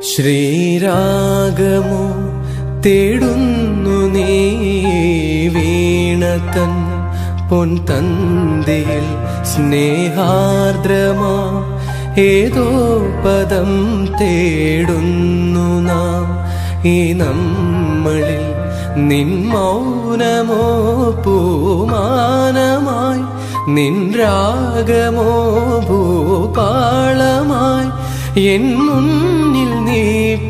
ശ്രീരാഗമോ തേടുന്നു നീ വീണതൻ പൊൻതന്തിയിൽ സ്നേഹാർദ്രമാ ഏതോ പദം തേടുന്നു നാം ഈ നമ്മളിൽ നിൻ മൗനമോ പൂമാനമായി നിൻ രാഗമോ ഭൂപാളമായി എൻ മുന്നിൽ നീ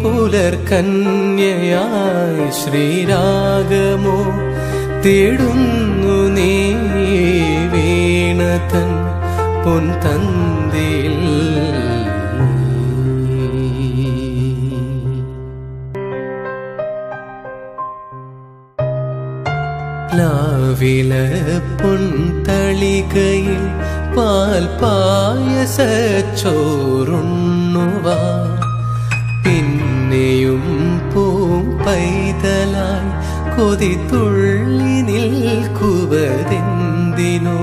പുലർകന്യയായി ശ്രീരാഗമോ തേടുന്നു നീ വീണതൻ പൊൻതന്തിയിൽ ലാവില പൊൻതളികയിൽ പാൽ പായസ ചോറുണ്ണുവാ പിന്നെയും പൂം പൈതലായി കൊതി തുള്ളി നിൽക്കുവതെന്തിനോ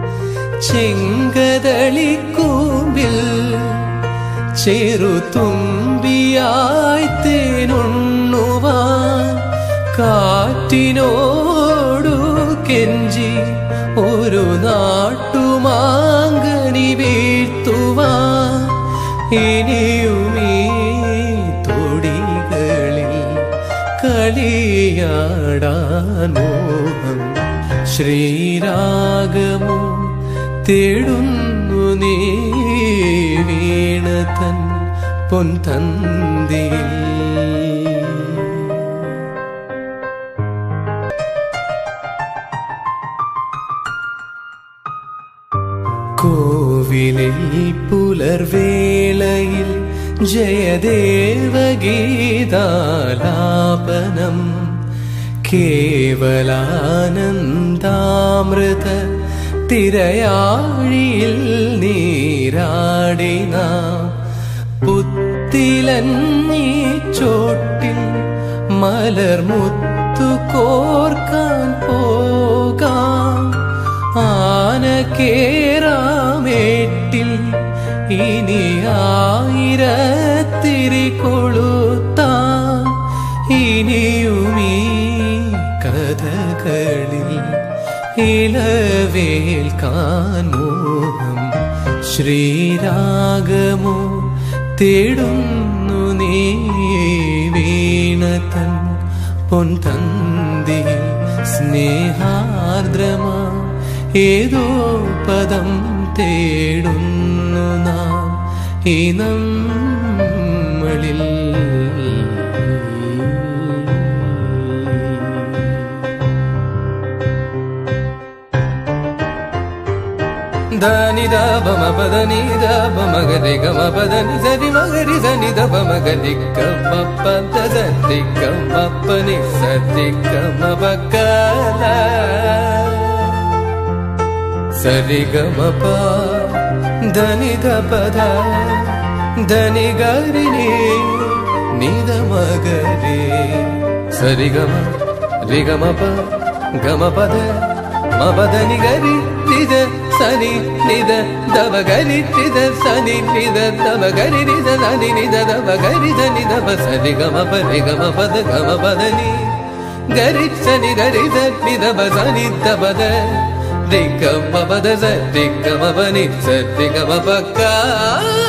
ചെങ്കതളിക്കൂമ്പിൽ ചെറുതുമ്പിയായി തേനുണ്ണുവാൻ കാറ്റിനോടു കെഞ്ചി ഒരു നാട്ടുമാങ്കനി വീഴ്ത്തുവാൻ ഇനിയുമീ തൊടികളിൽ കളിയാടാൻ മോഹം ശ്രീരാഗമോ തേടുന്നു നീ വീണതൻ പൊൻതന്തിയിൽ കോവിലിൽ പുലർവേളയിൽ ജയദേവഗീതാലാപനം കേവലാനന്ദാമൃത തിരയാഴിയിൽ നീരാടിന പുത്തിലന്നീ ചോട്ടിൽ മലർമുത്തു കോർക്കാൻ പോകാം ആന കേറാമേട്ടിൽ ഇനി ആയിരത്തിരി കൊളുത്താം ഇനിയുമീ കഥകളിൽ ഇളവേൽക്കാൻ മോഹം ശ്രീരാഗമോ തേടുന്നു നീ വീണതൻ പൊൻതന്തിയിൽ സ്നേഹാർദ്രമാ ഏതോ പദം തേടുന്നു നാം ഈ നമ്മളിൽ ധനി ദമ പദനി ദമ ഗരി ഗമ പദനി സരി മഗരി സനി ദമ മഗരി ഗമ പദ സരി ഗമ പനി സരി ഗമ ബക്കല സരി ഗമ പ ധനി ധ പദ ധനി ഗരി നി നിദ മഗരി സരി ഗമ രി ഗമ പ ഗമ പദ മപദനി ഗരി നിദ സനി നിദ ദവ ഗരി നിദ സനി നിദ ദവ ഗരി നിദ സനി നിദ ദവ ഗരി ധനി ദവ സനി ഗമ പരി ഗമ പദ ഗമ പദനി ഗരി സനി ഗരി ധനി ദവ സനി ദവ ദ രി ഗമ പദ സ രി ഗമ പനി സ രി ഗമ പക്ക